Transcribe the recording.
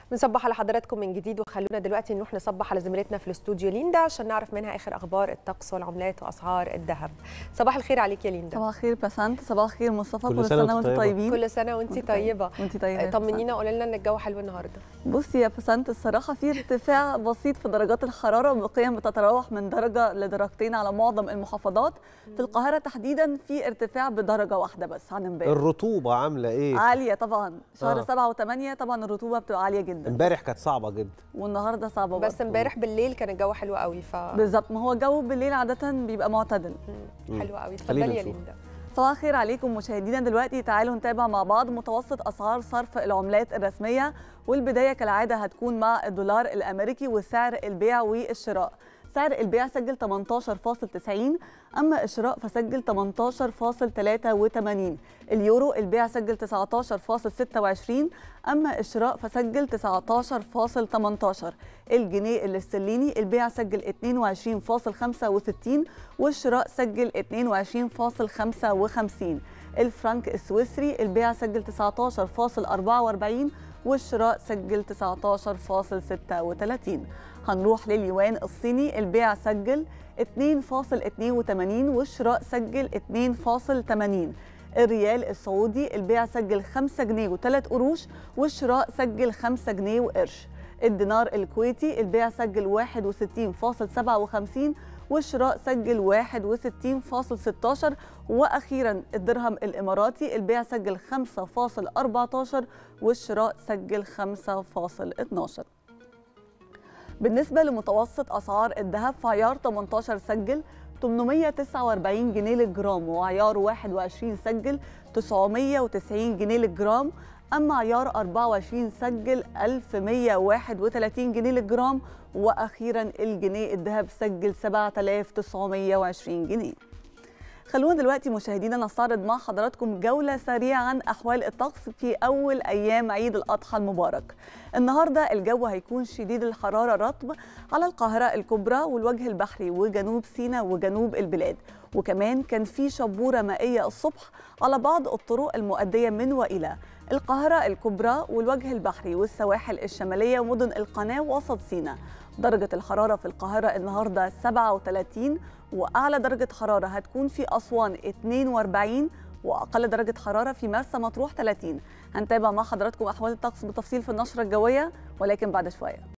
بنصبح على حضراتكم من جديد وخلونا دلوقتي نروح نصبح على زميلتنا في الاستوديو ليندا عشان نعرف منها اخر اخبار الطقس والعملات واسعار الذهب صباح الخير عليك يا ليندا صباح الخير بسنت صباح الخير مصطفى كل كل سنة سنه وأنت وانتم طيبة. طيبين كل سنه وانت طيبه وانت طيبه يا طمنينا قولي لنا ان الجو حلو النهارده بسنت. بصي يا بسنت الصراحه في ارتفاع بسيط في درجات الحراره بقيم بتتراوح من درجه لدرجتين على معظم المحافظات في القاهره تحديدا في ارتفاع بدرجه واحده بس عن امبارح الرطوبه عامله ايه عاليه طبعا شهر آه. سبعة وثمانية طبعا الرطوبه بتبقى عاليه جدا امبارح كانت صعبه جدا والنهارده صعبه بس برضه. امبارح بالليل كان الجو حلو قوي ف بالظبط ما هو الجو بالليل عاده بيبقى معتدل مم. حلو قوي خلينا اتفضلي يا نشوف. ليندا صباح الخير عليكم مشاهدينا دلوقتي تعالوا نتابع مع بعض متوسط اسعار صرف العملات الرسميه والبدايه كالعاده هتكون مع الدولار الامريكي وسعر البيع والشراء سعر البيع سجل 18.90 اما الشراء فسجل 18.83 اليورو البيع سجل 19.26 اما الشراء فسجل 19.18 الجنيه الاسترليني البيع سجل 22.65 والشراء سجل 22.55 الفرنك السويسري البيع سجل 19.44 والشراء سجل 19.36 هنروح لليوان الصيني البيع سجل 2.82 والشراء سجل 2.80 الريال السعودي البيع سجل 5 جنيه و3 قروش والشراء سجل 5 جنيه وقرش الدينار الكويتي البيع سجل 61.57 والشراء سجل 61.16 واخيرا الدرهم الاماراتي البيع سجل 5.14 والشراء سجل 5.12 بالنسبة لمتوسط أسعار الذهب فعيار 18 سجل 849 جنيه للجرام وعيار 21 سجل 990 جنيه للجرام أما عيار 24 سجل 1131 جنيه للجرام وأخيرا الجنيه الذهب سجل 7920 جنيه خلونا دلوقتي مشاهدينا نستعرض مع حضراتكم جولة سريعة عن أحوال الطقس في أول أيام عيد الأضحى المبارك النهاردة الجو هيكون شديد الحرارة رطب على القاهرة الكبرى والوجه البحري وجنوب سيناء وجنوب البلاد وكمان كان في شبورة مائية الصبح على بعض الطرق المؤدية من وإلى القاهرة الكبرى والوجه البحري والسواحل الشمالية ومدن القناة وسط سيناء درجة الحرارة في القاهرة النهاردة 37 وأعلى درجة حرارة هتكون في أسوان 42 وأقل درجة حرارة في مرسى مطروح 30 هنتابع مع حضراتكم أحوال الطقس بالتفصيل في النشرة الجوية ولكن بعد شوية